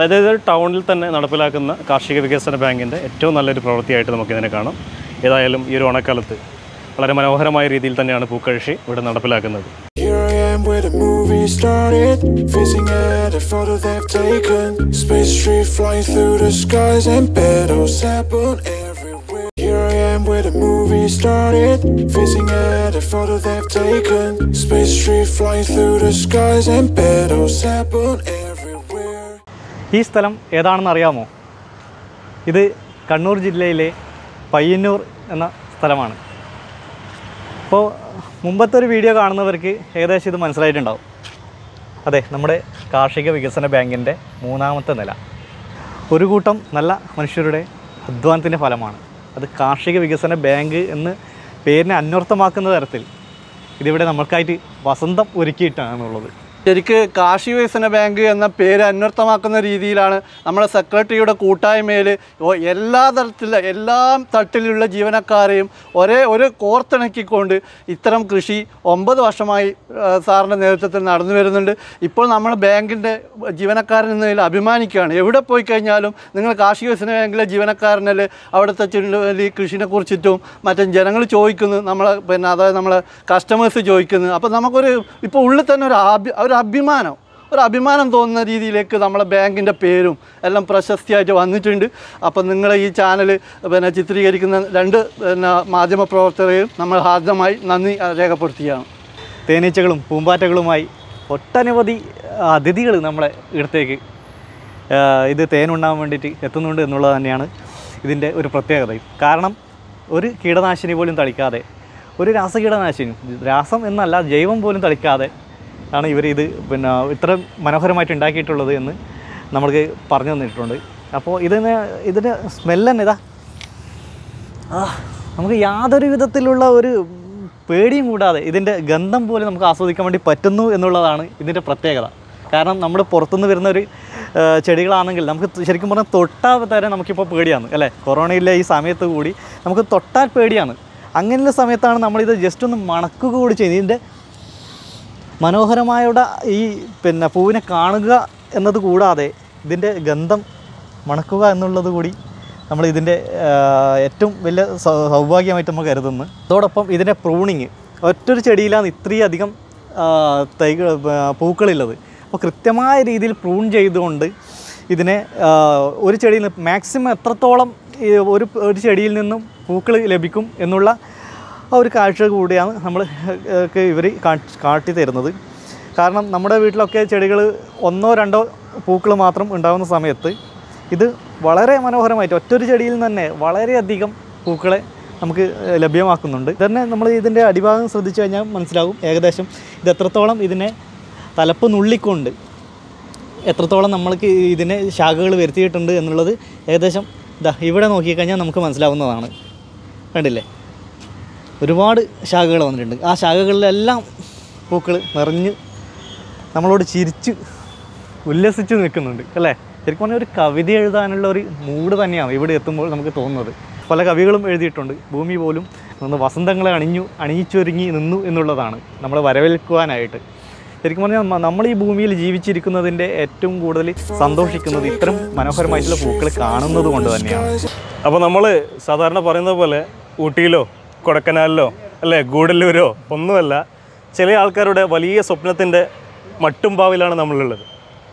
അതായത് ഇത് ടൗണിൽ തന്നെ നടപ്പിലാക്കുന്ന കാർഷിക വികസന ബാങ്കിൻ്റെ ഏറ്റവും നല്ലൊരു പ്രവൃത്തിയായിട്ട് നമുക്കിതിനെ കാണാം ഏതായാലും ഈ ഒരു ഓണക്കാലത്ത് വളരെ മനോഹരമായ രീതിയിൽ തന്നെയാണ് പൂക്കൃഷി ഇവിടെ നടപ്പിലാക്കുന്നത് Here I am where the movie started, facing at a photo they've taken. Space tree flying through the skies and petals happen everywhere. Here I am where the movie started, facing at a photo they've taken. Space tree flying through the skies and petals happen everywhere. ഈ സ്ഥലം ഏതാണെന്ന് അറിയാമോ ഇത് കണ്ണൂർ ജില്ലയിലെ പയ്യന്നൂർ എന്ന സ്ഥലമാണ് അപ്പോൾ മുമ്പത്തെ ഒരു വീഡിയോ കാണുന്നവർക്ക് ഏകദേശം ഇത് മനസ്സിലായിട്ടുണ്ടാവും അതെ നമ്മുടെ കാർഷിക വികസന ബാങ്കിൻ്റെ മൂന്നാമത്തെ നില ഒരു കൂട്ടം നല്ല മനുഷ്യരുടെ അധ്വാനത്തിൻ്റെ ഫലമാണ് അത് കാർഷിക വികസന ബാങ്ക് എന്ന് പേരിനെ അന്വർത്ഥമാക്കുന്ന തരത്തിൽ ഇതിവിടെ നമ്മൾക്കായിട്ട് വസന്തം ഒരുക്കിയിട്ടാണുള്ളത് ശരിക്ക് കാർഷിക വികസന ബാങ്ക് എന്ന പേര് അന്വർത്ഥമാക്കുന്ന രീതിയിലാണ് നമ്മുടെ സെക്രട്ടറിയുടെ കൂട്ടായ്മയിൽ ഒ- എല്ലാ തരത്തിലുള്ള എല്ലാ തട്ടിലുള്ള ജീവനക്കാരെയും ഒരേ ഒരു കോർത്തിണക്കിക്കൊണ്ട് ഇത്തരം കൃഷി ഒമ്പത് വർഷമായി ആ, സാറിൻ്റെ നേതൃത്വത്തിൽ നടന്നു വരുന്നുണ്ട് ഇപ്പോൾ നമ്മൾ ബാങ്കിൻ്റെ ജീവനക്കാരൻ എന്നതിൽ അഭിമാനിക്കുകയാണ് എവിടെ പോയി കഴിഞ്ഞാലും നിങ്ങൾ കാർഷിക വികസന ബാങ്കിലെ ജീവനക്കാരനല്ലേ അവിടുത്തെ ചില- ഈ കൃഷിനെ കുറിച്ചിട്ടും മറ്റും ജനങ്ങൾ ചോദിക്കുന്നു നമ്മളെ പിന്നെ അതായത് നമ്മളെ കസ്റ്റമേഴ്സ് ചോദിക്കുന്നു അപ്പോൾ നമുക്കൊരു ഇപ്പോൾ ഉള്ളിൽ തന്നെ ഒരു അഭി ഒരു അഭിമാനം ഒരു അഭിമാനം തോന്നുന്ന രീതിയിലേക്ക് നമ്മളെ ബാങ്കിൻ്റെ പേരും എല്ലാം പ്രശസ്തിയായിട്ട് വന്നിട്ടുണ്ട് അപ്പം നിങ്ങളെ ഈ ചാനൽ പിന്നെ ചിത്രീകരിക്കുന്ന രണ്ട് പിന്നെ മാധ്യമ പ്രവർത്തകരെയും നമ്മൾ ഹാർദമായി നന്ദി രേഖപ്പെടുത്തുകയാണ് തേനീച്ചകളും പൂമ്പാറ്റകളുമായി ഒട്ടനവധി അതിഥികൾ നമ്മളെ ഇടത്തേക്ക് ആ, ഇത് തേനുണ്ടാകാൻ വേണ്ടിയിട്ട് എത്തുന്നുണ്ട് എന്നുള്ളത് തന്നെയാണ് ഇതിൻ്റെ ഒരു പ്രത്യേകതയും കാരണം ഒരു കീടനാശിനി പോലും തളിക്കാതെ ഒരു രാസകീടനാശിനി രാസം എന്നല്ല ജൈവം പോലും തളിക്കാതെ ആണ് ഇവർ ഇത് പിന്നെ ഇത്ര മനോഹരമായിട്ട് ഉണ്ടാക്കിയിട്ടുള്ളത് എന്ന് നമ്മൾക്ക് പറഞ്ഞു തന്നിട്ടുണ്ട് അപ്പോൾ ഇതിന് ഇതിൻ്റെ സ്മെല്ല് തന്നെ ഇതാ ആ, നമുക്ക് യാതൊരു വിധത്തിലുള്ള ഒരു പേടിയും കൂടാതെ ഇതിൻ്റെ ഗന്ധം പോലും നമുക്ക് ആസ്വദിക്കാൻ വേണ്ടി പറ്റുന്നു എന്നുള്ളതാണ് ഇതിൻ്റെ പ്രത്യേകത കാരണം നമ്മൾ പുറത്തുനിന്ന് വരുന്ന ഒരു ആ, ചെടികളാണെങ്കിൽ നമുക്ക് ശരിക്കും പറഞ്ഞാൽ തൊട്ടാൽ തന്നെ നമുക്കിപ്പോൾ പേടിയാണ് അല്ലേ കൊറോണയിലെ ഈ സമയത്ത് കൂടി നമുക്ക് തൊട്ടാൽ പേടിയാണ് അങ്ങനെയുള്ള സമയത്താണ് നമ്മളിത് ജസ്റ്റ് ഒന്ന് മണക്കുക കൂടി ചെയ്യുന്നത് ഇതിൻ്റെ മനോഹരമായുടെ ഈ പിന്നെ പൂവിനെ കാണുക എന്നത് കൂടാതെ ഇതിൻ്റെ ഗന്ധം മണക്കുക എന്നുള്ളത് കൂടി നമ്മൾ ഇതിൻ്റെ ഏറ്റവും വലിയ സൗ- സൗഭാഗ്യമായിട്ട് നമ്മൾ കരുതുന്നു അതോടൊപ്പം ഇതിൻ്റെ പ്രൂണിങ് ഒറ്റൊരു ചെടിയിലാണ് ഇത്രയും അധികം ആ, തൈകൾ ആ, പൂക്കളുള്ളത് അപ്പോൾ കൃത്യമായ രീതിയിൽ പ്രൂൺ ചെയ്തുകൊണ്ട് ഇതിനെ ആ, ഒരു ചെടിയിൽ നിന്ന് മാക്സിമം എത്രത്തോളം ഈ ഒരു ഒരു ചെടിയിൽ നിന്നും പൂക്കൾ ലഭിക്കും എന്നുള്ള ആ ഒരു കാഴ്ച കൂടിയാണ് നമ്മൾ ഇവർ കാട്ടി തരുന്നത് കാരണം നമ്മുടെ വീട്ടിലൊക്കെ ചെടികൾ ഒന്നോ രണ്ടോ പൂക്കൾ മാത്രം ഉണ്ടാകുന്ന സമയത്ത് ഇത് വളരെ മനോഹരമായിട്ട് ഒറ്റൊരു ചെടിയിൽ നിന്ന് തന്നെ വളരെയധികം പൂക്കളെ നമുക്ക് ഏഹ്, ലഭ്യമാക്കുന്നുണ്ട് തന്നെ നമ്മൾ ഇതിൻ്റെ അടിഭാഗം ശ്രദ്ധിച്ചു കഴിഞ്ഞാൽ മനസ്സിലാകും ഏകദേശം ഇത് എത്രത്തോളം ഇതിനെ തലപ്പ് നുള്ളിക്കൊണ്ട് എത്രത്തോളം നമ്മൾക്ക് ഇതിനെ ശാഖകൾ വരുത്തിയിട്ടുണ്ട് എന്നുള്ളത് ഏകദേശം ഇതാ ഇവിടെ നോക്കിക്കഴിഞ്ഞാൽ നമുക്ക് മനസ്സിലാവുന്നതാണ് കണ്ടില്ലേ ഒരുപാട് ശാഖകൾ വന്നിട്ടുണ്ട് ആ ശാഖകളിലെല്ലാം പൂക്കൾ നിറഞ്ഞ് നമ്മളോട് ചിരിച്ച് ഉല്ലസിച്ച് നിൽക്കുന്നുണ്ട് അല്ലേ ശരിക്കും പറഞ്ഞാൽ ഒരു കവിത എഴുതാനുള്ള ഒരു മൂഡ് തന്നെയാണ് ഇവിടെ എത്തുമ്പോൾ നമുക്ക് തോന്നുന്നത് പല കവികളും എഴുതിയിട്ടുണ്ട് ഭൂമി പോലും നിന്ന് വസന്തങ്ങളെ അണിഞ്ഞു അണിയിച്ചൊരുങ്ങി നിന്നു എന്നുള്ളതാണ് നമ്മളെ വരവേൽക്കുവാനായിട്ട് ശരിക്കും പറഞ്ഞാൽ മ- നമ്മൾ ഈ ഭൂമിയിൽ ജീവിച്ചിരിക്കുന്നതിൻ്റെ ഏറ്റവും കൂടുതൽ സന്തോഷിക്കുന്നത് ഇത്തരം മനോഹരമായിട്ടുള്ള പൂക്കൾ കാണുന്നത് കൊണ്ട് തന്നെയാണ് അപ്പോൾ നമ്മൾ സാധാരണ പറയുന്നത് പോലെ ഊട്ടിയിലോ കൊടക്കനാലിലോ അല്ലേ ഗൂഡല്ലൂരോ ഒന്നുമല്ല ചില ആൾക്കാരുടെ വലിയ സ്വപ്നത്തിൻ്റെ മട്ടുംപാവിലാണ് നമ്മളുള്ളത്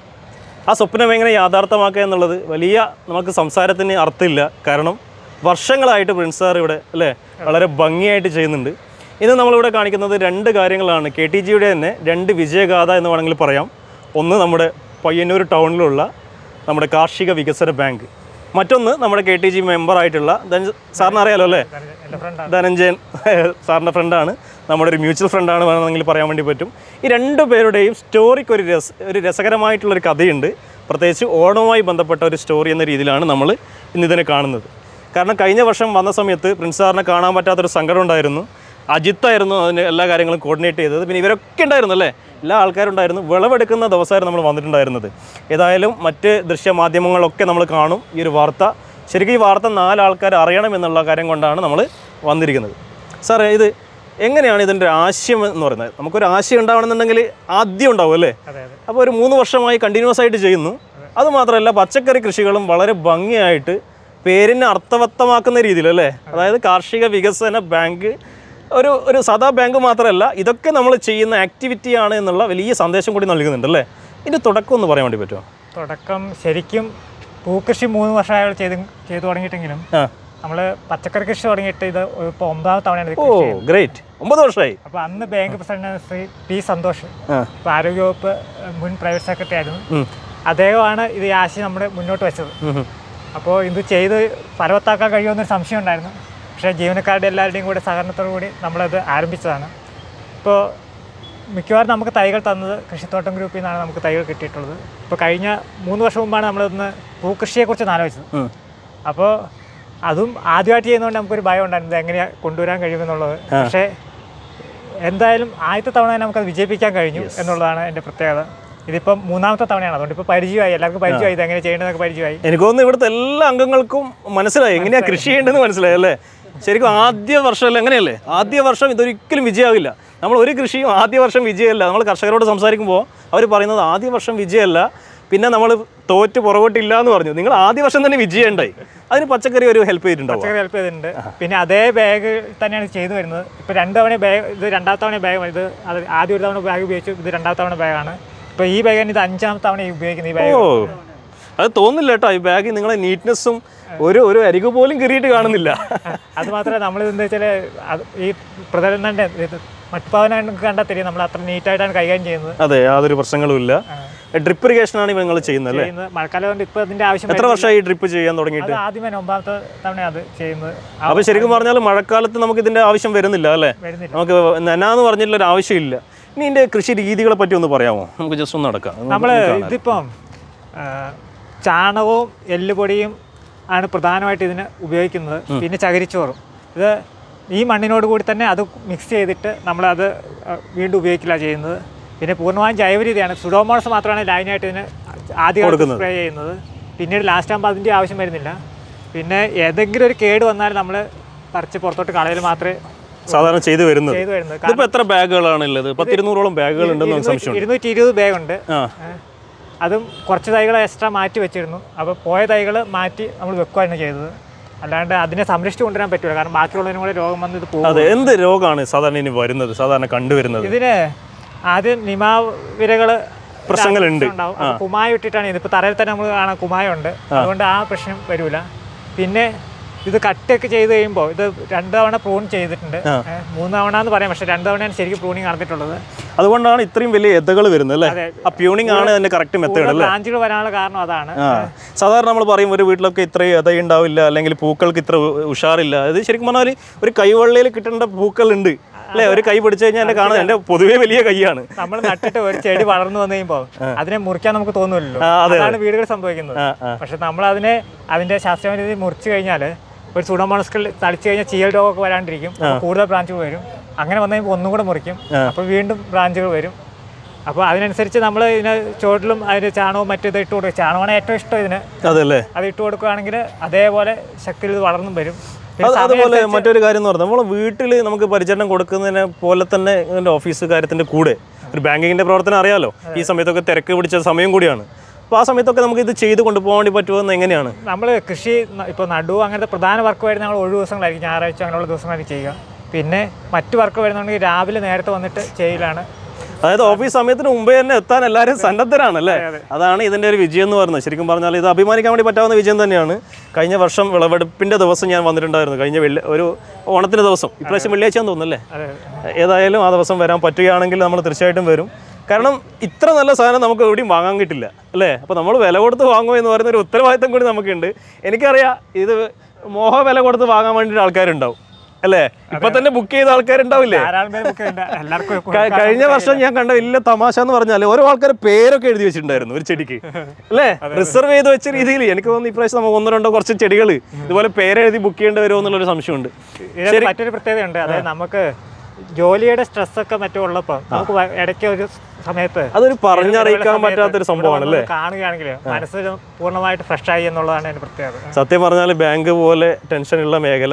ആ സ്വപ്നം എങ്ങനെ യാഥാർത്ഥ്യമാക്കുക എന്നുള്ളത് വലിയ നമുക്ക് സംസാരത്തിന് അർത്ഥമില്ല കാരണം വർഷങ്ങളായിട്ട് പ്രിൻസ് സാർ ഇവിടെ അല്ലേ വളരെ ഭംഗിയായിട്ട് ചെയ്യുന്നുണ്ട് ഇന്ന് നമ്മളിവിടെ കാണിക്കുന്നത് രണ്ട് കാര്യങ്ങളാണ് കെ ടി ജിയുടെ തന്നെ രണ്ട് വിജയഗാഥ എന്ന് വേണമെങ്കിൽ പറയാം ഒന്ന് നമ്മുടെ പയ്യന്നൂർ ടൗണിലുള്ള നമ്മുടെ കാർഷിക വികസന ബാങ്ക് മറ്റൊന്ന് നമ്മുടെ കെ ടി ജി മെമ്പറായിട്ടുള്ള ധന- സാറിന് അറിയാലോ അല്ലേ ധനഞ്ജയൻ സാറിൻ്റെ ഫ്രണ്ടാണ് നമ്മുടെ ഒരു മ്യൂച്വൽ ഫ്രണ്ടാണ് വേണമെങ്കിൽ പറയാൻ വേണ്ടി പറ്റും ഈ രണ്ട് പേരുടെയും സ്റ്റോറിക്ക് ഒരു രസ ഒരു രസകരമായിട്ടുള്ളൊരു കഥയുണ്ട് പ്രത്യേകിച്ച് ഓണവുമായി ബന്ധപ്പെട്ട ഒരു സ്റ്റോറി എന്ന രീതിയിലാണ് നമ്മൾ ഇന്ന് ഇതിനെ കാണുന്നത് കാരണം കഴിഞ്ഞ വർഷം വന്ന സമയത്ത് പ്രിൻസ് സാറിനെ കാണാൻ പറ്റാത്തൊരു സങ്കടം ഉണ്ടായിരുന്നു അജിത്തായിരുന്നു അതിന് എല്ലാ കാര്യങ്ങളും കോർഡിനേറ്റ് ചെയ്തത് പിന്നെ ഇവരൊക്കെ ഉണ്ടായിരുന്നു അല്ലേ എല്ലാ ആൾക്കാരും ഉണ്ടായിരുന്നു വിളവെടുക്കുന്ന ദിവസമായിരുന്നു നമ്മൾ വന്നിട്ടുണ്ടായിരുന്നത് ഏതായാലും മറ്റ് ദൃശ്യമാധ്യമങ്ങളൊക്കെ നമ്മൾ കാണും ഈ ഒരു വാർത്ത ശരിക്കും ഈ വാർത്ത നാലാൾക്കാർ അറിയണം എന്നുള്ള കാര്യം കൊണ്ടാണ് നമ്മൾ വന്നിരിക്കുന്നത് സാറേ ഇത് എങ്ങനെയാണ് ഇതിൻ്റെ ഒരു ആശയം എന്ന് പറയുന്നത് നമുക്കൊരു ആശയം ഉണ്ടാവണമെന്നുണ്ടെങ്കിൽ ആദ്യം ഉണ്ടാവും അല്ലേ അപ്പോൾ ഒരു മൂന്ന് വർഷമായി കണ്ടിന്യൂസ് ആയിട്ട് ചെയ്യുന്നു അതുമാത്രമല്ല പച്ചക്കറി കൃഷികളും വളരെ ഭംഗിയായിട്ട് പേരിനെ അർത്ഥവത്തമാക്കുന്ന രീതിയിൽ അല്ലേ അതായത് കാർഷിക വികസന ബാങ്ക് ഒരു ഒരു സാധാ ബാങ്ക് മാത്രമല്ല ഇതൊക്കെ നമ്മൾ ചെയ്യുന്ന ആക്ടിവിറ്റിയാണ് എന്നുള്ള വലിയ സന്ദേശം കൂടി നൽകുന്നുണ്ട് അല്ലേ ഇതിൻ്റെ തുടക്കം ഒന്ന് പറയാൻ വേണ്ടി പറ്റുമോ തുടക്കം ശരിക്കും പൂക്കൃഷി മൂന്ന് വർഷമായി ചെയ്ത് ചെയ്തു തുടങ്ങിയിട്ടെങ്കിലും ആ നമ്മൾ പച്ചക്കറി കൃഷി തുടങ്ങിയിട്ട് ഇത് ഇപ്പോൾ ഒമ്പതാമത്തെ തവണയാണ് ഇത് ഓ കൃഷി ചെയ്യുന്നത് ഗ്രേറ്റ് ഒമ്പത് വർഷമായി അപ്പോൾ അന്ന് bank president Shri P Santhosh ആ ഇപ്പോൾ ആരോഗ്യവകുപ്പ് മുൻ പ്രൈവറ്റ് സെക്രട്ടറി ആയിരുന്നു ഉം. അദ്ദേഹമാണ് ഇത് ഈ ആശയം നമ്മുടെ മുന്നോട്ട് വെച്ചത് ഉം ഉം. അപ്പോൾ ഇത് ചെയ്ത് ഫലവത്താക്കാൻ കഴിയുമെന്നൊരു സംശയം ഉണ്ടായിരുന്നു പക്ഷേ ജീവനക്കാരുടെ എല്ലാവരുടെയും കൂടെ സഹകരണത്തോടു കൂടി നമ്മളത് ആരംഭിച്ചതാണ് ഇപ്പോൾ മിക്കവാറും നമുക്ക് തൈകൾ തന്നത് കൃഷിത്തോട്ടം ഗ്രൂപ്പിൽ നിന്നാണ് നമുക്ക് തൈകൾ കിട്ടിയിട്ടുള്ളത് ഇപ്പോൾ കഴിഞ്ഞ മൂന്ന് വർഷം മുമ്പാണ് നമ്മളിന്ന് പൂക്കൃഷിയെക്കുറിച്ച് ആലോചിച്ചത് ഉം. അപ്പോൾ അതും ആദ്യമായിട്ട് ചെയ്യുന്നതുകൊണ്ട് നമുക്കൊരു ഭയം ഉണ്ടായിരുന്നു ഇത് എങ്ങനെയാണ് കൊണ്ടുവരാൻ കഴിയുമെന്നുള്ളത് പക്ഷേ എന്തായാലും ആദ്യത്തെ തവണ തന്നെ നമുക്കത് വിജയിപ്പിക്കാൻ കഴിഞ്ഞു എന്നുള്ളതാണ് എൻ്റെ പ്രത്യേകത ഇതിപ്പം മൂന്നാമത്തെ തവണയാണ് അതുകൊണ്ട് ഇപ്പോൾ പരിചയമായി എല്ലാവർക്കും പരിചയമായി ഇത് എങ്ങനെ ചെയ്യേണ്ടതൊക്കെ പരിചയമായി എനിക്ക് തോന്നുന്നു ഇവിടുത്തെ എല്ലാ അംഗങ്ങൾക്കും മനസ്സിലായി എങ്ങനെയാ കൃഷി ചെയ്യേണ്ടതെന്ന് മനസ്സിലായി അല്ലേ ശരിക്കും ആദ്യ വർഷമല്ല എങ്ങനെയല്ലേ ആദ്യ വർഷം ഇതൊരിക്കലും വിജയമാകില്ല നമ്മൾ ഒരു കൃഷിയും ആദ്യ വർഷം വിജയമല്ല നമ്മൾ കർഷകരോട് സംസാരിക്കുമ്പോൾ അവർ പറയുന്നത് ആദ്യ വർഷം വിജയമല്ല പിന്നെ നമ്മൾ തോറ്റ് പുറകോട്ടില്ല എന്ന് പറഞ്ഞു നിങ്ങൾ ആദ്യ വർഷം തന്നെ വിജയം ഉണ്ടായി അതിന് പച്ചക്കറി ഒരു ഹെൽപ്പ് ചെയ്തിട്ടുണ്ടാവും പച്ചക്കറി ഹെൽപ്പ് ചെയ്തിട്ടുണ്ട് പിന്നെ അതേ ബാഗ് തന്നെയാണ് ചെയ്തു വരുന്നത് ഇപ്പോൾ രണ്ട് തവണ ബാഗ് ഇത് രണ്ടാമത്തെ തവണ ബാഗ് ഇത് അത് ആദ്യം ഒരു തവണ ബാഗ് ഉപയോഗിച്ചു ഇത് രണ്ടാമത്തെ തവണ ബാഗാണ് ഇപ്പോൾ ഈ ബാഗ് തന്നെ ഇത് അഞ്ചാമത്തെ തവണ ഉപയോഗിക്കുന്നത് ഈ ബാഗ് ഓ അത് തോന്നില്ല കേട്ടോ ഈ ബാഗ് നിങ്ങളെ നീറ്റ്നെസ്സും ഒരു ഒരു അരികു പോലും കീറിയിട്ട് കാണുന്നില്ല അത് മാത്രമല്ല നമ്മൾ എന്താ വെച്ചാൽ അത് ഈ പ്രധാനന്റെ ഇത് മറ്റുപാവന കണ്ടാൽ തിരിയും നമ്മൾ അത്ര നീറ്റായിട്ടാണ് കൈകാര്യം ചെയ്യുന്നത് അതെ യാതൊരു പ്രശ്നങ്ങളും ഇല്ല ഡ്രിപ്പ് ഇറിഗേഷനാണ് നിങ്ങൾ ചെയ്യുന്നത് അല്ലേ ചെയ്യുന്നത് മഴക്കാലം കൊണ്ട് ഇപ്പോൾ അതിൻ്റെ ആവശ്യം എത്ര വർഷമായി ഡ്രിപ്പ് ചെയ്യാൻ തുടങ്ങിയിട്ട് അത് ആദ്യമേ ഒമ്പതാമത്തെ തവണ അത് ചെയ്യുന്നത് ആ, അപ്പൊ ശരിക്കും പറഞ്ഞാൽ മഴക്കാലത്ത് നമുക്ക് ഇതിന്റെ ആവശ്യം വരുന്നില്ല അല്ലേ വരുന്നില്ല നമുക്ക് നനാന്ന് പറഞ്ഞിട്ടുള്ള ഒരു ആവശ്യമില്ല ഇനി ഇതിന്റെ കൃഷി രീതികളെ പറ്റി ഒന്ന് പറയാമോ നമുക്ക് ജസ്റ്റ് ഒന്ന് നടക്കാം ഒന്ന് നമ്മൾ ഒന്ന് കാണാം. ഇതിപ്പം ആ, ചാണകവും എല്ലുപൊടിയും ആണ് പ്രധാനമായിട്ട് ഇതിന് ഉപയോഗിക്കുന്നത് പിന്നെ ചകിരിച്ചോറും ഇത് ഈ മണ്ണിനോട് കൂടി തന്നെ അത് മിക്സ് ചെയ്തിട്ട് നമ്മളത് ആ, വീണ്ടും ഉപയോഗിക്കില്ല ചെയ്യുന്നത് പിന്നെ പൂർണ്ണമായും ജൈവ രീതിയാണ് സുഡോമോണസ് മാത്രമാണ് ലൈനായിട്ട് ഇതിന് ആദ്യം കൊടുക്കുന്നത്. സ്പ്രേ ചെയ്യുന്നത് പിന്നീട് ലാസ്റ്റ് ആകുമ്പോൾ അതിൻ്റെ ആവശ്യം വരുന്നില്ല പിന്നെ ഏതെങ്കിലും ഒരു കേട് വന്നാൽ നമ്മൾ പറിച്ച് പുറത്തോട്ട് കളയൽ മാത്രമേ സാധാരണ ചെയ്തു വരുന്നത് ചെയ്തു വരുന്നത് ഇതിപ്പോ എത്ര ബാഗുകളാണ് ഉള്ളത് പത്തിരുന്നൂറോളം ബാഗുകൾ ഉണ്ടെന്ന് നമുക്ക് സംശയമുണ്ട് ഇരുന്നൂറ്റി ഇരുപത് ബാഗുണ്ട് ആ അതും കുറച്ച് തൈകൾ എക്സ്ട്രാ മാറ്റി വെച്ചിരുന്നു അപ്പോൾ പോയ തൈകൾ മാറ്റി നമ്മൾ വെക്കുകയാണ് ചെയ്തത് അല്ലാണ്ട് അതിനെ സംരക്ഷിച്ച് കൊണ്ടുവരാൻ പറ്റില്ല കാരണം ബാക്കിയുള്ളതിനും കൂടെ രോഗം വന്ന് ഇത് പോകും അതെ എന്ത് രോഗമാണ് സാധാരണ ഇനി വരുന്നത് സാധാരണ കണ്ടുവരുന്നത് ഇതിന് ആദ്യം നിമാവിരകൾ പ്രശ്നങ്ങളുണ്ട്. ഉണ്ടാവും അപ്പോൾ കുമായ ഇട്ടിട്ടാണ് ഇതിപ്പോൾ തറയിൽ തന്നെ നമ്മൾ കാണാം കുമായുണ്ട് അതുകൊണ്ട് ആ പ്രശ്നം വരില്ല പിന്നെ ഇത് കട്ടൊക്കെ ചെയ്ത് കഴിയുമ്പോൾ ഇത് രണ്ട് തവണ പ്രൂൺ ചെയ്തിട്ടുണ്ട് ഏ, മൂന്ന് തവണ എന്ന് പറയാം പക്ഷേ രണ്ട് തവണയാണ് ശരിക്കും പ്രൂണിങ് നടന്നിട്ടുള്ളത് അതുകൊണ്ടാണ് ഇത്രയും വലിയ എതകൾ വരുന്നത് അല്ലേ അതെ. ആ പ്യൂണിംഗ് ആണ് അതിന്റെ കറക്റ്റ് മെത്തേഡ് അല്ലേ ബ്രാഞ്ചുകൾ വരാനുള്ള കാരണം അതാണ് ആ സാധാരണ നമ്മൾ പറയും ഒരു വീട്ടിലൊക്കെ ഇത്രയും എത ഉണ്ടാവില്ല അല്ലെങ്കിൽ പൂക്കൾക്ക് ഇത്ര ഉ- ഉഷാറില്ല അത് ശരിക്കും പറഞ്ഞാൽ ഒരു കൈവെള്ളയിൽ കിട്ടേണ്ട പൂക്കൾ ഉണ്ട് അല്ലേ ഒരു കൈ പിടിച്ചു കഴിഞ്ഞാൽ എന്റെ കാണാൻ എന്റെ പൊതുവേ വലിയ കൈയാണ് നമ്മൾ നട്ടിട്ട് ഒരു ചെടി വളർന്നു വന്നു കഴിയുമ്പോൾ അതിനെ മുറിക്കാൻ നമുക്ക് തോന്നുമല്ലോ ആ, അതെ, അതാണ് വീടുകൾ സംഭവിക്കുന്നത് ആ, ആ. പക്ഷെ നമ്മൾ അതിനെ അതിന്റെ ശാസ്ത്രീയ രീതി മുറിച്ചു കഴിഞ്ഞാൽ ഒരു സുഡോമോണസ്കൾ തളിച്ചു കഴിഞ്ഞാൽ ചീയൽ രോഗമൊക്കെ വരാണ്ടിരിക്കും അപ്പോൾ കൂടുതൽ ബ്രാഞ്ചുകൾ വരും അങ്ങനെ വന്നു കഴിയുമ്പോൾ ഒന്നും കൂടെ മുറിക്കും അപ്പോൾ വീണ്ടും ബ്രാഞ്ചുകൾ വരും അപ്പോൾ അതിനനുസരിച്ച് നമ്മൾ ഇതിന് ചോട്ടിലും അതിന് ചാണകവും മറ്റും ഇത് ഇട്ട് കൊടുക്കും ചാണകമാണ് ഏറ്റവും ഇഷ്ടം ഇതിന് അതല്ലേ അത് ഇട്ട് കൊടുക്കുകയാണെങ്കിൽ അതേപോലെ ശക്തിയിൽ ഇത് വളർന്നും വരും പിന്നെ അത് സമയം അതുപോലെ അനുസരിച്ച് മറ്റൊരു കാര്യം എന്ന് പറഞ്ഞാൽ നമ്മൾ വീട്ടിൽ നമുക്ക് പരിചരണം കൊടുക്കുന്നതിനെ പോലെ തന്നെ ഇതിൻ്റെ ഓഫീസ് കാര്യത്തിൻ്റെ കൂടെ ഒരു ബാങ്കിങ്ങിൻ്റെ പ്രവർത്തനം അറിയാലോ ഈ സമയത്തൊക്കെ തിരക്ക് പിടിച്ച സമയം കൂടിയാണ് അപ്പോൾ ആ സമയത്തൊക്കെ നമുക്ക് ഇത് ചെയ്ത് കൊണ്ടുപോകാൻ വേണ്ടി പറ്റുമെന്ന് എങ്ങനെയാണ് നമ്മൾ കൃഷി ഇപ്പോൾ നടുവ് അങ്ങനത്തെ പ്രധാന വർക്ക് വരുന്ന ഞങ്ങൾ ഒഴിവ് ദിവസങ്ങളായിരിക്കും ഞായറാഴ്ച അങ്ങനെയുള്ള ദിവസങ്ങളായിരിക്കും ചെയ്യുക പിന്നെ മറ്റു വർക്ക് വരുന്നുണ്ടെങ്കിൽ രാവിലെ നേരത്തെ വന്നിട്ട് ചെയ്യലാണ് അതായത് ഓഫീസ് സമയത്തിന് മുമ്പേ തന്നെ എത്താൻ എല്ലാവരും സന്നദ്ധരാണ് അല്ലേ അതാണ് ഇതിൻ്റെ ഒരു വിജയം എന്ന് പറയുന്നത് ശരിക്കും പറഞ്ഞാൽ ഇത് അഭിമാനിക്കാൻ വേണ്ടി പറ്റാവുന്ന വിജയം തന്നെയാണ് കഴിഞ്ഞ വർഷം വിളവെടുപ്പിൻ്റെ ദിവസം ഞാൻ വന്നിട്ടുണ്ടായിരുന്നു കഴിഞ്ഞ വെള്ളി ഒരു ഓണത്തിൻ്റെ ദിവസം ഇപ്രാവശ്യം വെള്ളിയാഴ്ചയാന്ന് തോന്നുന്നല്ലേ അതെ ഏതായാലും ആ ദിവസം വരാൻ പറ്റുകയാണെങ്കിൽ നമ്മൾ തീർച്ചയായിട്ടും വരും കാരണം ഇത്ര നല്ല സാധനം നമുക്ക് എവിടെയും വാങ്ങാൻ കിട്ടില്ല അല്ലേ അപ്പോൾ നമ്മൾ വില കൊടുത്ത് വാങ്ങുമോ എന്ന് പറയുന്ന ഒരു ഉത്തരവാദിത്തം കൂടി നമുക്കുണ്ട് എനിക്കറിയാം ഇത് മോഹ വില കൊടുത്ത് വാങ്ങാൻ വേണ്ടിയിട്ട് ആൾക്കാരുണ്ടാവും അല്ലേ ഇപ്പൊ തന്നെ ബുക്ക് ചെയ്ത ആൾക്കാരുണ്ടാവില്ലേ ധാരാളം പേര് ബുക്ക് ചെയ്യുന്നുണ്ട് എല്ലാവർക്കും ക- കൊടുക്കാൻ കഴിഞ്ഞ വർഷം ഞാൻ കണ്ട വലിയ തമാശ എന്ന് പറഞ്ഞാൽ ഓരോ ആൾക്കാർ പേരൊക്കെ എഴുതി വെച്ചിട്ടുണ്ടായിരുന്നു ഒരു ചെടിക്ക് അല്ലേ റിസർവ് ചെയ്ത് വെച്ച രീതിയിൽ എനിക്ക് തോന്നുന്നു ഇപ്രാവശ്യം നമുക്ക് ഒന്നോ രണ്ടോ കുറച്ച് ചെടികൾ ഇതുപോലെ പേരെഴുതി ബുക്ക് ചെയ്യേണ്ടി വരുമോ എന്നുള്ളൊരു സംശയമുണ്ട് ഇതിനകത്ത് മറ്റൊരു പ്രത്യേകതയുണ്ട് അതായത് നമുക്ക് ജോലിയുടെ സ്ട്രെസ്സൊക്കെ മറ്റും ഉള്ളപ്പോൾ നമുക്ക് വ- ഇടയ്ക്ക് ഒരു സമയത്ത് അതൊരു പറഞ്ഞറിയിക്കാൻ സമയത്ത് പറ്റാത്തൊരു സംഭവമാണ് ഇവിടെ അല്ലേ വന്ന് കാണുകയാണെങ്കിൽ മനസ്സ് പൂർണ്ണമായിട്ട് ഫ്രഷ് ആയി എന്നുള്ളതാണ് എൻ്റെ പ്രത്യേകത സത്യം പറഞ്ഞാൽ ബാങ്ക് പോലെ ടെൻഷനുള്ള മേഖല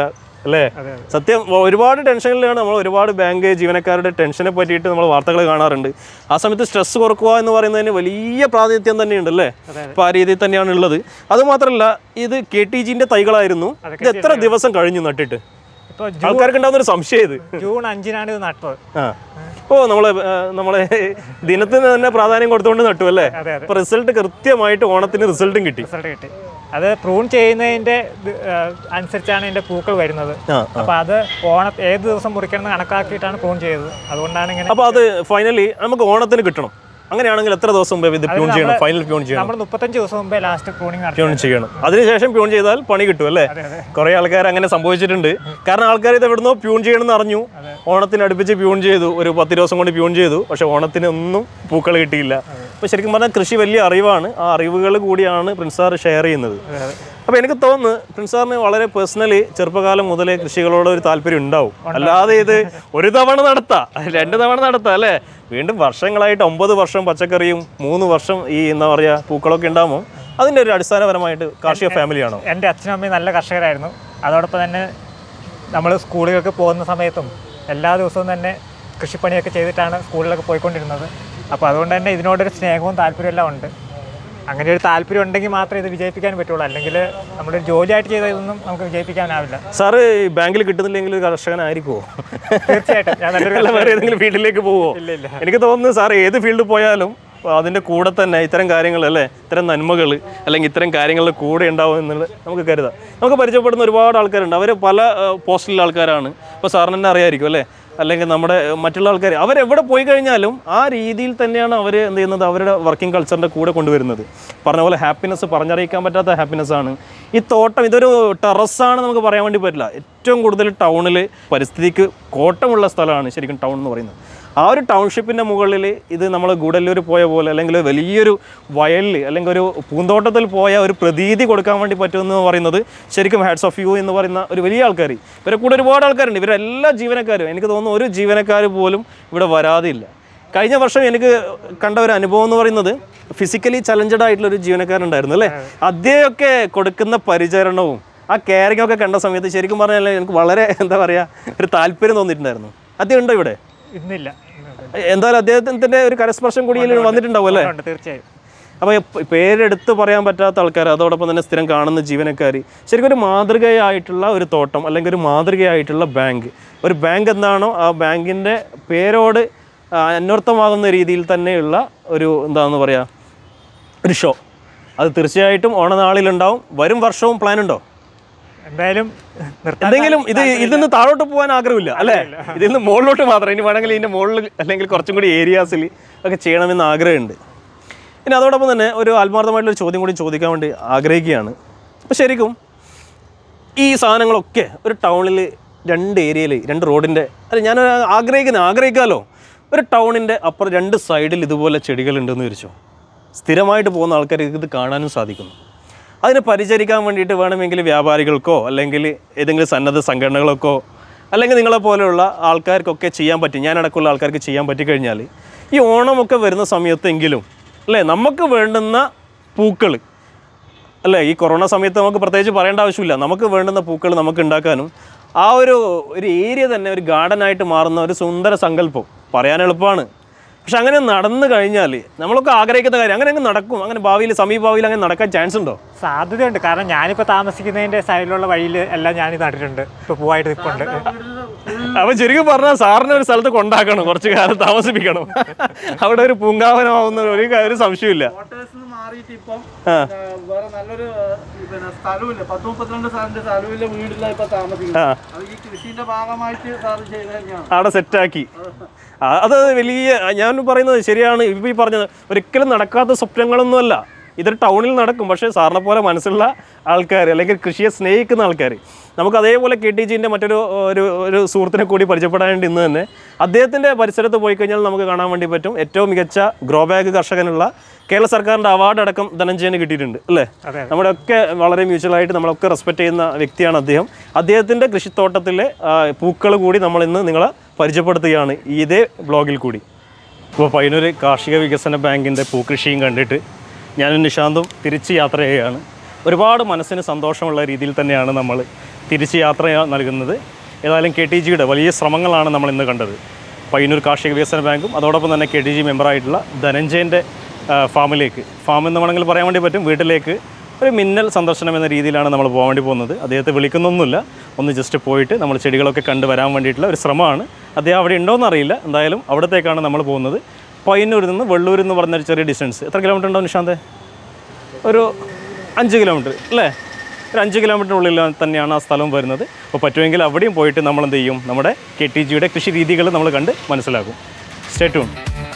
അല്ലേ സത്യം ഒരുപാട് ടെൻഷനിലാണ് നമ്മൾ ഒരുപാട് ബാങ്ക് ജീവനക്കാരുടെ ടെൻഷനെ പറ്റിയിട്ട് നമ്മൾ വാർത്തകൾ കാണാറുണ്ട് ആ സമയത്ത് സ്ട്രെസ് കുറക്കുക എന്ന് പറയുന്നതിന് വലിയ പ്രാതിനിധ്യം തന്നെയുണ്ട് അല്ലേ അപ്പോൾ ആ രീതിയിൽ തന്നെയാണ് ഉള്ളത് അതുമാത്രമല്ല ഇത് കെ ടി ജിന്റെ തൈകളായിരുന്നു ഇത് എത്ര ദിവസം കഴിഞ്ഞു നട്ടിട്ട് ഇപ്പോൾ ആൾക്കാർക്ക് ഉണ്ടാകുന്ന ഒരു സംശയം ഇത് ജൂൺ അഞ്ചിനാണ് ഇത് നട്ടത് ആ ഓ നമ്മളെ ആ, നമ്മളെ ദിനത്തിന് തന്നെ പ്രാധാന്യം കൊടുത്തുകൊണ്ട് നട്ടു അല്ലേ അതെ, അതെ. അപ്പൊ റിസൾട്ട് കൃത്യമായിട്ട് ഓണത്തിന് റിസൾട്ടും കിട്ടി റിസൾട്ട് കിട്ടി അത് പ്രൂൺ ചെയ്യുന്നതിൻ്റെ ഇത്, ആ, അനുസരിച്ചാണ് ഇതിൻ്റെ പൂക്കൾ വരുന്നത് ആ അപ്പോൾ അത് ഓണ ഏത് ദിവസം മുറിക്കണം എന്ന് കണക്കാക്കിയിട്ടാണ് പ്രൂൺ ചെയ്തത് അതുകൊണ്ടാണ് ഇങ്ങനെ അപ്പൊ അത് ഫൈനലി നമുക്ക് ഓണത്തിന് കിട്ടണം അങ്ങനെയാണെങ്കിൽ എത്ര ദിവസം മുമ്പേ ഇത് പ്യൂൺ ചെയ്യണം നമ്മള് ഫൈനൽ പ്യൂൺ ചെയ്യണം നമ്മൾ മുപ്പത്തഞ്ച് ദിവസം മുമ്പേ ലാസ്റ്റ് പ്രൂണിങ് നടത്തി പ്യൂൺ ചെയ്യണം അതിനുശേഷം പ്യൂൺ ചെയ്താൽ പണി കിട്ടും അല്ലേ കുറെ ആൾക്കാർ അങ്ങനെ സംഭവിച്ചിട്ടുണ്ട് കാരണം ആൾക്കാർ ഇത് എവിടുന്നോ പ്യൂൺ ചെയ്യണമെന്ന് അറിഞ്ഞു ഓണത്തിന് അടുപ്പിച്ച് പ്യൂൺ ചെയ്തു ഒരു പത്ത് ദിവസം കൊണ്ട് പ്യൂൺ ചെയ്തു പക്ഷെ ഓണത്തിന് ഒന്നും പൂക്കൾ കിട്ടിയില്ല അപ്പോൾ ശരിക്കും പറഞ്ഞാൽ കൃഷി വലിയ അറിവാണ് ആ അറിവുകൾ കൂടിയാണ് പ്രിൻസ് സാർ ഷെയർ ചെയ്യുന്നത് അപ്പോൾ എനിക്ക് തോന്നുന്നു പ്രിൻസ് സാറിന് വളരെ പേഴ്സണലി ചെറുപ്പകാലം മുതലേ കൃഷികളോട് ഒരു താല്പര്യം ഉണ്ടാവും അല്ലാതെ ഇത് ഒരു തവണ നടത്താം രണ്ട് തവണ നടത്താം അല്ലേ വീണ്ടും വർഷങ്ങളായിട്ട് ഒമ്പത് വർഷം പച്ചക്കറിയും മൂന്ന് വർഷം ഈ എന്താ പറയുക പൂക്കളൊക്കെ ഉണ്ടാകുമ്പോൾ അതിൻ്റെ ഒരു അടിസ്ഥാനപരമായിട്ട് കാർഷിക ഫാമിലിയാണോ എൻ്റെ അച്ഛനും അമ്മയും നല്ല കർഷകരായിരുന്നു അതോടൊപ്പം തന്നെ നമ്മൾ സ്കൂളുകൾക്ക് പോകുന്ന സമയത്തും എല്ലാ ദിവസവും തന്നെ കൃഷിപ്പണിയൊക്കെ ചെയ്തിട്ടാണ് സ്കൂളിലൊക്കെ പോയിക്കൊണ്ടിരുന്നത് അപ്പോൾ അതുകൊണ്ട് തന്നെ ഇതിനോടൊരു സ്നേഹവും താല്പര്യവും എല്ലാം ഉണ്ട് അങ്ങനെ ഒരു താല്പര്യം ഉണ്ടെങ്കിൽ മാത്രമേ ഇത് വിജയിപ്പിക്കാൻ പറ്റുള്ളൂ അല്ലെങ്കിൽ നമ്മളൊരു ജോലിയായിട്ട് ചെയ്ത ഇതൊന്നും നമുക്ക് വിജയിപ്പിക്കാനാവില്ല സാറ് ഈ ബാങ്കിൽ കിട്ടുന്നില്ലെങ്കിൽ ഒരു കർഷകനായിരിക്കുമോ തീർച്ചയായിട്ടും ഞാൻ നല്ലൊരു അല്ല വേറെ ഏതെങ്കിലും ഫീൽഡിലേക്ക് പോവോ ഇല്ല, ഇല്ല. എനിക്ക് തോന്നുന്നു സാർ ഏത് ഫീൽഡിൽ പോയാലും അതിൻ്റെ കൂടെ തന്നെ ഇത്തരം കാര്യങ്ങൾ അല്ലേ ഇത്തരം നന്മകൾ അല്ലെങ്കിൽ ഇത്തരം കാര്യങ്ങളിൽ കൂടെ ഉണ്ടാവും എന്നുള്ളത് നമുക്ക് കരുതാം നമുക്ക് പരിചയപ്പെടുന്ന ഒരുപാട് ആൾക്കാരുണ്ട് അവർ പല പോസ്റ്റിലുള്ള ആൾക്കാരാണ് ഇപ്പോൾ സാറിന് തന്നെ അറിയായിരിക്കും അല്ലേ അല്ലെങ്കിൽ നമ്മുടെ ഏഹ്, മറ്റുള്ള ആൾക്കാർ അവരെവിടെ പോയി കഴിഞ്ഞാലും ആ രീതിയിൽ തന്നെയാണ് അവർ എന്ത് ചെയ്യുന്നത് അവരുടെ വർക്കിംഗ് കൾച്ചറിൻ്റെ കൂടെ കൊണ്ടുവരുന്നത് പറഞ്ഞ പോലെ ഹാപ്പിനെസ് പറഞ്ഞറിയിക്കാൻ പറ്റാത്ത ഹാപ്പിനെസ് ആണ് ഈ തോട്ടം ഇതൊരു ടെറസാണ് നമുക്ക് പറയാൻ വേണ്ടി പറ്റില്ല ഏറ്റവും കൂടുതൽ ടൗണിൽ പരിസ്ഥിതിക്ക് കോട്ടമുള്ള സ്ഥലമാണ് ശരിക്കും ടൗൺ എന്ന് പറയുന്നത് ആ ഒരു ടൗൺഷിപ്പിൻ്റെ മുകളിൽ ഇത് നമ്മൾ ഗൂഡല്ലൂർ പോയ പോലെ അല്ലെങ്കിൽ വലിയൊരു വയലിൽ അല്ലെങ്കിൽ ഒരു പൂന്തോട്ടത്തിൽ പോയ ഒരു പ്രതീതി കൊടുക്കാൻ വേണ്ടി പറ്റുമെന്ന് പറയുന്നത് ശരിക്കും ഹാഡ്സ് ഓഫ് യു എന്ന് പറയുന്ന ഒരു വലിയ ആൾക്കാർ ഇവരെ കൂടെ ഒരുപാട് ആൾക്കാരുണ്ട് ഇവരെല്ലാ ജീവനക്കാരും എനിക്ക് തോന്നുന്നു ഒരു ജീവനക്കാർ പോലും ഇവിടെ വരാതില്ല കഴിഞ്ഞ വർഷം എനിക്ക് കണ്ട ഒരു അനുഭവം എന്ന് പറയുന്നത് ഫിസിക്കലി ചലഞ്ചഡ് ആയിട്ടുള്ള ഒരു ജീവനക്കാരുണ്ടായിരുന്നു അല്ലേ അദ്ദേഹമൊക്കെ കൊടുക്കുന്ന പരിചരണവും ആ കെയറിംഗ് ഒക്കെ കണ്ട സമയത്ത് ശരിക്കും പറഞ്ഞാൽ എനിക്ക് വളരെ എന്താ പറയുക ഒരു താല്പര്യം തോന്നിയിട്ടുണ്ടായിരുന്നു അദ്ദേഹം ഉണ്ടോ ഇവിടെ ഇന്നില്ല എന്തായാലും അദ്ദേഹത്തിന്റെ ഒരു കരസ്പർശം കൂടി ഇതിൽ വന്നിട്ടുണ്ടാവും അല്ലേ ഉണ്ട് തീർച്ചയായും അപ്പോൾ ഈ പേരെടുത്ത് പറയാൻ പറ്റാത്ത ആൾക്കാർ അതോടൊപ്പം തന്നെ സ്ഥിരം കാണുന്ന ജീവനക്കാർ ശരിക്കും ഒരു മാതൃകയായിട്ടുള്ള ഒരു തോട്ടം അല്ലെങ്കിൽ ഒരു മാതൃകയായിട്ടുള്ള ബാങ്ക് ഒരു ബാങ്ക് എന്താണോ ആ ബാങ്കിൻ്റെ പേരോട് ആ, അന്വർത്ഥമാകുന്ന രീതിയിൽ തന്നെയുള്ള ഒരു എന്താണെന്ന് പറയുക ഒരു ഷോ അത് തീർച്ചയായിട്ടും ഓണനാളിലുണ്ടാവും വരും വർഷവും പ്ലാൻ ഉണ്ടോ എന്തായാലും നിർത്താൻ എന്തെങ്കിലും ഇത് ഇതിൽ നിന്ന് താഴോട്ട് പോകാൻ ആഗ്രഹമില്ല അല്ലേ ഇതിൽ നിന്ന് മുകളിലോട്ട് മാത്രം ഇനി വേണമെങ്കിൽ ഇതിൻ്റെ മുകളിൽ അല്ലെങ്കിൽ കുറച്ചും കൂടി ഏരിയാസിൽ ഒക്കെ ചെയ്യണമെന്ന് ആഗ്രഹമുണ്ട് ഇനി അതോടൊപ്പം തന്നെ ഒരു ആത്മാർത്ഥമായിട്ടുള്ള ചോദ്യം കൂടി ചോദിക്കാൻ വേണ്ടി ആഗ്രഹിക്കുകയാണ് അപ്പോൾ ശരിക്കും ഈ സാധനങ്ങളൊക്കെ ഒരു ടൗണിൽ രണ്ട് ഏരിയയിൽ രണ്ട് റോഡിൻ്റെ അല്ല ഞാൻ ആഗ്രഹിക്കുന്ന ആഗ്രഹിക്കാമല്ലോ ഒരു ടൗണിൻ്റെ അപ്പുറം രണ്ട് സൈഡിൽ ഇതുപോലെ ചെടികളുണ്ടെന്ന് വിരിച്ചോ സ്ഥിരമായിട്ട് പോകുന്ന ആൾക്കാർക്ക് ഇത് കാണാനും സാധിക്കുന്നു അതിനെ പരിചരിക്കാൻ വേണ്ടിയിട്ട് വേണമെങ്കിൽ വ്യാപാരികൾക്കോ അല്ലെങ്കിൽ ഏതെങ്കിലും സന്നദ്ധ സംഘടനകൾക്കോ അല്ലെങ്കിൽ നിങ്ങളെ പോലെയുള്ള ആൾക്കാർക്കൊക്കെ ചെയ്യാൻ പറ്റും ഞാനടക്കമുള്ള ആൾക്കാർക്ക് ചെയ്യാൻ പറ്റിക്കഴിഞ്ഞാൽ ഈ ഓണമൊക്കെ വരുന്ന സമയത്തെങ്കിലും അല്ലേ നമുക്ക് വേണ്ടുന്ന പൂക്കൾ അല്ലേ ഈ കൊറോണ സമയത്ത് നമുക്ക് പ്രത്യേകിച്ച് പറയേണ്ട ആവശ്യമില്ല നമുക്ക് വേണ്ടുന്ന പൂക്കൾ നമുക്ക് ഉണ്ടാക്കാനും ആ ഒരു ഒരു ഏരിയ തന്നെ ഒരു ഗാർഡനായിട്ട് മാറുന്ന ഒരു സുന്ദര സങ്കല്പം പറയാൻ എളുപ്പമാണ് പക്ഷെ അങ്ങനെ നടന്നു കഴിഞ്ഞാൽ നമ്മളൊക്കെ ആഗ്രഹിക്കുന്ന കാര്യം അങ്ങനെ അങ്ങ് നടക്കും അങ്ങനെ ഭാവിയിൽ സമീപഭാവിയിൽ അങ്ങനെ നടക്കാൻ ചാൻസ് ഉണ്ടോ സാധ്യതയുണ്ട് കാരണം ഞാനിപ്പോൾ താമസിക്കുന്നതിൻ്റെ സൈഡിലുള്ള വഴിയിൽ എല്ലാം ഞാനിത് നട്ടിട്ടുണ്ട് ഇപ്പോൾ പൂവായിട്ട് നിൽപ്പുണ്ട് അപ്പൊ ശരിക്കും പറഞ്ഞാൽ സാറിനെ ഒരു സ്ഥലത്ത് കൊണ്ടാക്കണം കുറച്ച് കാലം താമസിപ്പിക്കണം അവിടെ ഒരു പൂങ്കാവനമാവുന്ന ഒരു ക- ഒരു സംശയമില്ല ക്വാർട്ടേഴ്സിൽ നിന്ന് മാറിയിട്ട് ഇപ്പം ആ. ആ, വേറെ നല്ലൊരു ആ, പിന്നെ സ്ഥലമില്ല പത്ത് മുപ്പത്തിരണ്ട് സാറിന്റെ സ്ഥലമില്ല വീടില്ല ഇപ്പൊ ആ. താമസിക്കുന്നത് അത് ഈ കൃഷിന്റെ ഭാഗമായിട്ട് സാർ ചെയ്ത് തന്നെയാണ് അവിടെ സെറ്റാക്കി ആ, അത് വലിയ ഞാൻ പറയുന്നത് ശരിയാണ് ഇപ്പം ഈ പറഞ്ഞത് ഒരിക്കലും നടക്കാത്ത സ്വപ്നങ്ങളൊന്നുമല്ല ഇതൊരു ടൗണിൽ നടക്കും പക്ഷേ സാറിനെ പോലെ മനസ്സുള്ള ആൾക്കാർ അല്ലെങ്കിൽ കൃഷിയെ സ്നേഹിക്കുന്ന ആൾക്കാർ നമുക്ക് അതേപോലെ കെ ടി ജിൻ്റെ മറ്റൊരു ഒരു ഒരു സുഹൃത്തിനെ കൂടി പരിചയപ്പെടാൻ വേണ്ടി ഇന്ന് തന്നെ അദ്ദേഹത്തിൻ്റെ പരിസരത്ത് പോയി കഴിഞ്ഞാൽ നമുക്ക് കാണാൻ വേണ്ടി പറ്റും ഏറ്റവും മികച്ച ഗ്രോ ബാഗ് കർഷകനുള്ള കേരള സർക്കാരിൻ്റെ അവാർഡ് അടക്കം ധനഞ്ജയന് കിട്ടിയിട്ടുണ്ട് അല്ലേ അതെ. നമ്മുടെ ഒക്കെ വളരെ മ്യൂച്വലായിട്ട് നമ്മളൊക്കെ റെസ്പെക്ട് ചെയ്യുന്ന വ്യക്തിയാണ് അദ്ദേഹം അദ്ദേഹത്തിൻ്റെ കൃഷിത്തോട്ടത്തിലെ പൂക്കൾ കൂടി നമ്മൾ ഇന്ന് നിങ്ങളെ പരിചയപ്പെടുത്തുകയാണ് ഇതേ ബ്ലോഗിൽ കൂടി ഇപ്പോൾ പയ്യന്നൂർ കാർഷിക വികസന ബാങ്കിൻ്റെ പൂക്കൃഷിയും കണ്ടിട്ട് ഞാനും നിശാന്തും തിരിച്ച് യാത്ര ചെയ്യുകയാണ് ഒരുപാട് മനസ്സിന് സന്തോഷമുള്ള രീതിയിൽ തന്നെയാണ് നമ്മൾ തിരിച്ച് യാത്ര നൽകുന്നത് ഏതായാലും കെ ടി ജിയുടെ വലിയ ശ്രമങ്ങളാണ് നമ്മൾ ഇന്ന് കണ്ടത് പയ്യന്നൂർ കാർഷിക വികസന ബാങ്കും അതോടൊപ്പം തന്നെ കെ ടി ജി മെമ്പറായിട്ടുള്ള ധനഞ്ജയൻ്റെ ഫാമിലേക്ക് ഫാം എന്ന് വേണമെങ്കിൽ പറയാൻ വേണ്ടി പറ്റും വീട്ടിലേക്ക് ഒരു മിന്നൽ സന്ദർശനം എന്ന രീതിയിലാണ് നമ്മൾ പോകാൻ വേണ്ടി പോകുന്നത് അദ്ദേഹത്തെ വിളിക്കുന്നൊന്നുമില്ല ഒന്ന് ജസ്റ്റ് പോയിട്ട് നമ്മൾ ചെടികളൊക്കെ കണ്ട് വരാൻ വേണ്ടിയിട്ടുള്ള ഒരു ശ്രമമാണ് അദ്ദേഹം അവിടെ ഉണ്ടോയെന്ന് അറിയില്ല എന്തായാലും അവിടത്തേക്കാണ് നമ്മൾ പോകുന്നത് പയ്യന്നൂരിൽ നിന്ന് വെള്ളൂർ എന്ന് പറഞ്ഞൊരു ചെറിയ ഡിസ്റ്റൻസ് എത്ര കിലോമീറ്റർ ഉണ്ടാവും നിഷാന്തേ ഒരു അഞ്ച് കിലോമീറ്റർ അല്ലേ ഒരു അഞ്ച് കിലോമീറ്ററിനുള്ളിൽ തന്നെയാണ് ആ സ്ഥലം വരുന്നത് അപ്പോൾ പറ്റുമെങ്കിൽ അവിടെയും പോയിട്ട് നമ്മൾ എന്ത് ചെയ്യും നമ്മുടെ കെ ടി ജിയുടെ കൃഷി രീതികൾ നമ്മൾ കണ്ട് മനസ്സിലാക്കും സ്റ്റേ ട്യൂൺ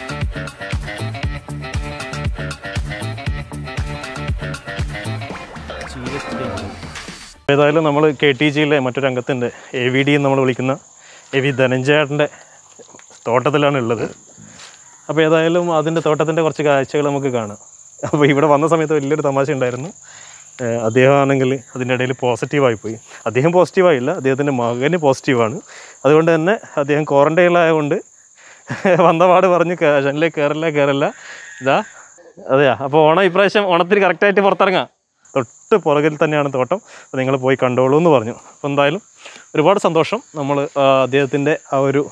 ഏതായാലും നമ്മൾ കെ ടി ജിയിലെ മറ്റൊരു അംഗത്തിൻ്റെ എ വി ഡി എന്ന് നമ്മൾ വിളിക്കുന്ന എ വി ധനഞ്ജയേട്ടൻ്റെ തോട്ടത്തിലാണ് ഉള്ളത് അപ്പോൾ ഏതായാലും അതിൻ്റെ തോട്ടത്തിൻ്റെ കുറച്ച് കാഴ്ചകൾ നമുക്ക് കാണാം അപ്പോൾ ഇവിടെ വന്ന സമയത്ത് വലിയൊരു തമാശ ഉണ്ടായിരുന്നു ഏഹ് അദ്ദേഹം ആണെങ്കിൽ അതിൻ്റെ ഇടയിൽ പോസിറ്റീവായി പോയി അദ്ദേഹം പോസിറ്റീവായില്ല അദ്ദേഹത്തിൻ്റെ മകന് പോസിറ്റീവാണ് അതുകൊണ്ട് തന്നെ അദ്ദേഹം ക്വാറൻറ്റൈനിലായതുകൊണ്ട് വന്നപാട് പറഞ്ഞ് ഷനിലേ കയറില്ല കയറില്ല ഇതാ അതെയാ അപ്പോൾ ഓണം ഇപ്രാവശ്യം ഓണത്തിന് കറക്റ്റായിട്ട് പുറത്തിറങ്ങാം തൊട്ട് പുറകിൽ തന്നെയാണ് തോട്ടം അപ്പോൾ നിങ്ങൾ പോയി കണ്ടോളൂ എന്ന് പറഞ്ഞു അപ്പോൾ എന്തായാലും ഒരുപാട് സന്തോഷം നമ്മൾ അദ്ദേഹത്തിൻ്റെ ആ ഒരു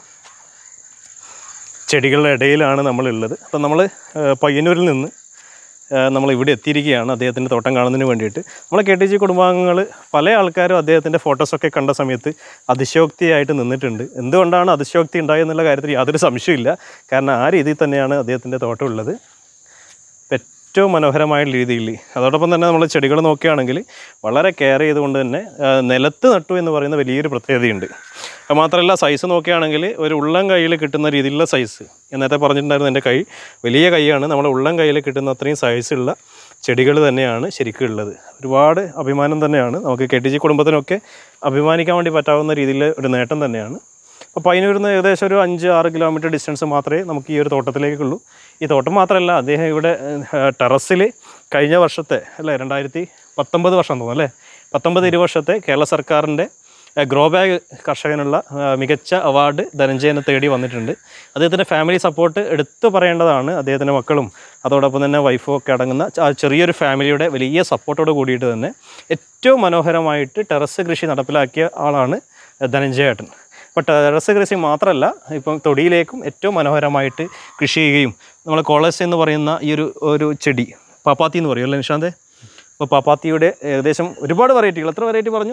ചെടികളുടെ ഇടയിലാണ് നമ്മളുള്ളത് അപ്പം നമ്മൾ പയ്യന്നൂരിൽ നിന്ന് നമ്മൾ ഇവിടെ എത്തിയിരിക്കുകയാണ് അദ്ദേഹത്തിൻ്റെ തോട്ടം കാണുന്നതിന് വേണ്ടിയിട്ട് നമ്മളെ കെ ടി ജി കുടുംബാംഗങ്ങൾ പല ആൾക്കാരും അദ്ദേഹത്തിൻ്റെ ഫോട്ടോസൊക്കെ കണ്ട സമയത്ത് അതിശയോക്തിയായിട്ട് നിന്നിട്ടുണ്ട് എന്തുകൊണ്ടാണ് അതിശയോക്തി ഉണ്ടായെന്നുള്ള കാര്യത്തിൽ യാതൊരു സംശയമില്ല കാരണം ആ രീതിയിൽ തന്നെയാണ് അദ്ദേഹത്തിൻ്റെ തോട്ടം ഉള്ളത് ഏറ്റവും മനോഹരമായ രീതിയിൽ അതോടൊപ്പം തന്നെ നമ്മൾ ചെടികൾ നോക്കുകയാണെങ്കിൽ വളരെ കെയർ ചെയ്തുകൊണ്ട് തന്നെ ആ, നിലത്ത് നട്ടു എന്ന് പറയുന്ന വലിയൊരു പ്രത്യേകതയുണ്ട് അത് മാത്രമല്ല സൈസ് നോക്കുകയാണെങ്കിൽ ഒരു ഉള്ളം കയ്യിൽ കിട്ടുന്ന രീതിയിലുള്ള സൈസ് ഞാൻ നേരത്തെ പറഞ്ഞിട്ടുണ്ടായിരുന്നു എൻ്റെ കൈ വലിയ കൈയാണ് നമ്മുടെ ഉള്ളം കയ്യിൽ കിട്ടുന്ന അത്രയും സൈസുള്ള ചെടികൾ തന്നെയാണ് ശരിക്കും ഉള്ളത് ഒരുപാട് അഭിമാനം തന്നെയാണ് നമുക്ക് കെ ടി ജി കുടുംബത്തിനൊക്കെ അഭിമാനിക്കാൻ വേണ്ടി പറ്റാവുന്ന രീതിയിൽ ഒരു നേട്ടം തന്നെയാണ് അപ്പോൾ പയ്യന്നൂരിൽ നിന്ന് ഏകദേശം ഒരു അഞ്ച് ആറ് കിലോമീറ്റർ ഡിസ്റ്റൻസ് മാത്രമേ നമുക്ക് ഈ ഒരു തോട്ടത്തിലേക്കുള്ളൂ ഈ തോട്ടം മാത്രമല്ല അദ്ദേഹം ഇവിടെ ടെറസിൽ കഴിഞ്ഞ വർഷത്തെ അല്ലേ രണ്ടായിരത്തി പത്തൊമ്പത് വർഷം തോന്നുന്നു അല്ലേ പത്തൊമ്പത് ഇരു വർഷത്തെ കേരള സർക്കാരിൻ്റെ ഗ്രോ ബാഗ് കർഷകനുള്ള ആ, മികച്ച അവാർഡ് ധനഞ്ജയനെ തേടി വന്നിട്ടുണ്ട് അദ്ദേഹത്തിൻ്റെ ഫാമിലി സപ്പോർട്ട് എടുത്തു പറയേണ്ടതാണ് അദ്ദേഹത്തിൻ്റെ മക്കളും അതോടൊപ്പം തന്നെ വൈഫും ഒക്കെ അടങ്ങുന്ന ആ ചെറിയൊരു ഫാമിലിയുടെ വലിയ സപ്പോർട്ടോട് കൂടിയിട്ട് തന്നെ ഏറ്റവും മനോഹരമായിട്ട് ടെറസ് കൃഷി നടപ്പിലാക്കിയ ആളാണ് ധനഞ്ജയേട്ടൻ അപ്പോൾ ടെറസ് കൃഷി മാത്രമല്ല ഇപ്പം തൊടിയിലേക്കും ഏറ്റവും മനോഹരമായിട്ട് കൃഷി ചെയ്യുകയും നമ്മൾ കോളേസ് എന്ന് പറയുന്ന ഈ ഒരു ഒരു ചെടി പാപ്പാത്തി എന്ന് പറയും അല്ലേ നിഷാന്തേ അപ്പോൾ പാപ്പാത്തിയുടെ ഏകദേശം ഒരുപാട് വെറൈറ്റികൾ എത്ര വെറൈറ്റി പറഞ്ഞു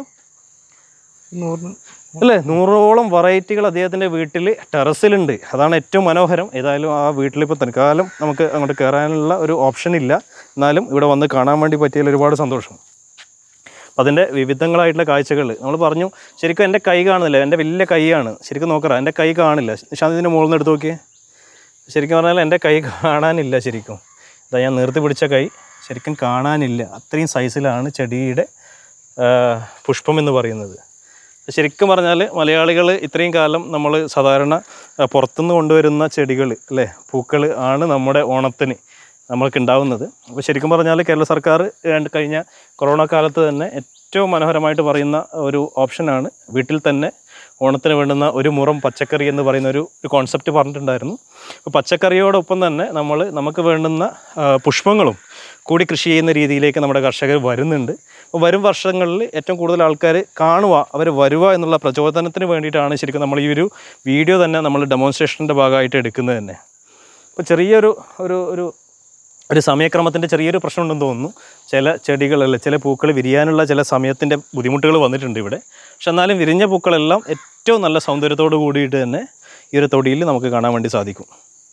അല്ലേ നൂറോളം വെറൈറ്റികൾ അദ്ദേഹത്തിൻ്റെ വീട്ടിൽ ടെറസിലുണ്ട് അതാണ് ഏറ്റവും മനോഹരം ഏതായാലും ആ വീട്ടിലിപ്പോൾ തൽക്കാലം നമുക്ക് അങ്ങോട്ട് കയറാനുള്ള ഒരു ഓപ്ഷൻ ഇല്ല എന്നാലും ഇവിടെ വന്ന് കാണാൻ വേണ്ടി പറ്റിയതിൽ ഒരുപാട് സന്തോഷം അപ്പം അതിൻ്റെ വിവിധങ്ങളായിട്ടുള്ള കാഴ്ചകൾ നമ്മൾ പറഞ്ഞു ശരിക്കും എൻ്റെ കൈ കാണുന്നില്ല എൻ്റെ വലിയ കൈയാണ് ശരിക്കും നോക്കറ എൻ്റെ കൈ കാണില്ല നിശാന്ത് ഇതിൻ്റെ മുകളിൽ നിന്ന് എടുത്ത് നോക്കിയേ ശരിക്കും പറഞ്ഞാൽ എൻ്റെ കൈ കാണാനില്ല ശരിക്കും ഇതാ ഞാൻ നിർത്തി പിടിച്ച കൈ ശരിക്കും കാണാനില്ല അത്രയും സൈസിലാണ് ചെടിയുടെ ആ, പുഷ്പം എന്ന് പറയുന്നത് ശരിക്കും പറഞ്ഞാൽ മലയാളികൾ ഇത്രയും കാലം നമ്മൾ സാധാരണ ആ, പുറത്തുനിന്ന് കൊണ്ടുവരുന്ന ചെടികൾ അല്ലേ പൂക്കൾ ആണ് നമ്മുടെ ഓണത്തിന് നമ്മൾക്ക് ഉണ്ടാവുന്നത് അപ്പോൾ ശരിക്കും പറഞ്ഞാൽ കേരള സർക്കാർ ഏതാണ്ട് കഴിഞ്ഞ കൊറോണ കാലത്ത് തന്നെ ഏറ്റവും മനോഹരമായിട്ട് പറയുന്ന ഒരു ഓപ്ഷനാണ് വീട്ടിൽ തന്നെ ഓണത്തിന് വേണ്ടുന്ന ഒരു മുറം പച്ചക്കറി എന്ന് പറയുന്ന ഒരു ഒരു കോൺസെപ്റ്റ് പറഞ്ഞിട്ടുണ്ടായിരുന്നു അപ്പോൾ പച്ചക്കറിയോടൊപ്പം തന്നെ നമ്മൾ നമുക്ക് വേണ്ടുന്ന ആ, പുഷ്പങ്ങളും കൂടി കൃഷി ചെയ്യുന്ന രീതിയിലേക്ക് നമ്മുടെ കർഷകർ വരുന്നുണ്ട് അപ്പോൾ വരും വർഷങ്ങളിൽ ഏറ്റവും കൂടുതൽ ആൾക്കാർ കാണുക അവർ വരുക എന്നുള്ള പ്രചോദനത്തിന് വേണ്ടിയിട്ടാണ് ശരിക്കും നമ്മൾ ഈ ഒരു വീഡിയോ തന്നെ നമ്മൾ ഡെമോൺസ്ട്രേഷൻ്റെ ഭാഗമായിട്ട് എടുക്കുന്നത് തന്നെ അപ്പോൾ ചെറിയൊരു ഒരു ഒരു ഒരു സമയക്രമത്തിൻ്റെ ചെറിയൊരു പ്രശ്നമുണ്ടെന്ന് തോന്നുന്നു ചില ചെടികളല്ല ചില പൂക്കൾ വിരിയാനുള്ള ചില സമയത്തിൻ്റെ ബുദ്ധിമുട്ടുകൾ വന്നിട്ടുണ്ട് ഇവിടെ പക്ഷെ എന്നാലും വിരിഞ്ഞ പൂക്കളെല്ലാം ഏറ്റവും നല്ല സൗന്ദര്യത്തോട് കൂടിയിട്ട് തന്നെ ഈ ഒരു തൊടിയിൽ നമുക്ക് കാണാൻ വേണ്ടി സാധിക്കും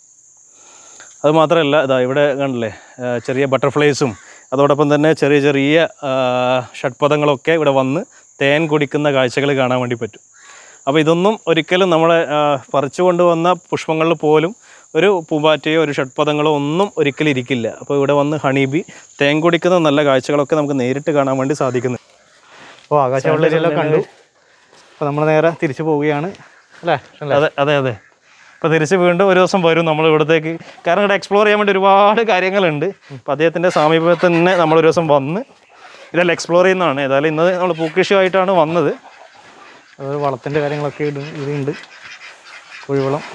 അത് മാത്രമല്ല ഇതാ ഇവിടെ കണ്ടില്ലേ ആ, ചെറിയ ബട്ടർഫ്ലൈസും അതോടൊപ്പം തന്നെ ചെറിയ ചെറിയ ആ, ഷഡ്പദങ്ങളൊക്കെ ഇവിടെ വന്ന് തേൻ കുടിക്കുന്ന കാഴ്ചകൾ കാണാൻ വേണ്ടി പറ്റും അപ്പോൾ ഇതൊന്നും ഒരിക്കലും നമ്മളെ ആ, പറിച്ചു കൊണ്ടുവന്ന പുഷ്പങ്ങളിൽ പോലും ഒരു പൂമ്പാറ്റയോ ഒരു ഷഡ്പദങ്ങളോ ഒന്നും ഒരിക്കലും ഇരിക്കില്ല അപ്പോൾ ഇവിടെ വന്ന് ഹണീബി തേൻ കുടിക്കുന്ന നല്ല കാഴ്ചകളൊക്കെ നമുക്ക് നേരിട്ട് കാണാൻ വേണ്ടി സാധിക്കുന്നു അപ്പോൾ ആകാശവെള്ളരിയെല്ലാം കണ്ടു അപ്പോൾ നമ്മൾ നേരെ തിരിച്ചു പോവുകയാണ് അല്ലേ അതെ അതെ അതെ അപ്പോൾ തിരിച്ച് വീണ്ടും ഒരു ദിവസം വരും നമ്മൾ ഇവിടത്തേക്ക് കാരണം ഇവിടെ എക്സ്പ്ലോർ ചെയ്യാൻ വേണ്ടി ഒരുപാട് കാര്യങ്ങളുണ്ട് അപ്പോൾ അദ്ദേഹത്തിൻ്റെ സാമീപ്യത്തിൽ തന്നെ നമ്മളൊരു ദിവസം വന്ന് ഇതെല്ലാം എക്സ്പ്ലോർ ചെയ്യുന്നതാണ് ഏതായാലും ഇന്ന് നമ്മൾ പൂക്കൃഷിയുമായിട്ടാണ് വന്നത് അത് വളത്തിൻ്റെ കാര്യങ്ങളൊക്കെ ഇടും ഇതുണ്ട് കുഴിവളം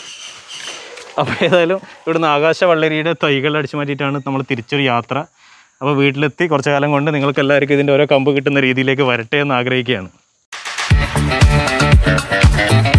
അപ്പോൾ ഏതായാലും ഇവിടുന്ന് ആകാശവള്ളരിയുടെ തൈകൾ അടിച്ചു മാറ്റിയിട്ടാണ് നമ്മൾ തിരിച്ചൊരു യാത്ര അപ്പോൾ വീട്ടിലെത്തി കുറച്ച് കാലം കൊണ്ട് നിങ്ങൾക്ക് എല്ലാവർക്കും ഇതിൻ്റെ ഓരോ കമ്പ് കിട്ടുന്ന രീതിയിലേക്ക് വരട്ടെ എന്ന് ആഗ്രഹിക്കുകയാണ്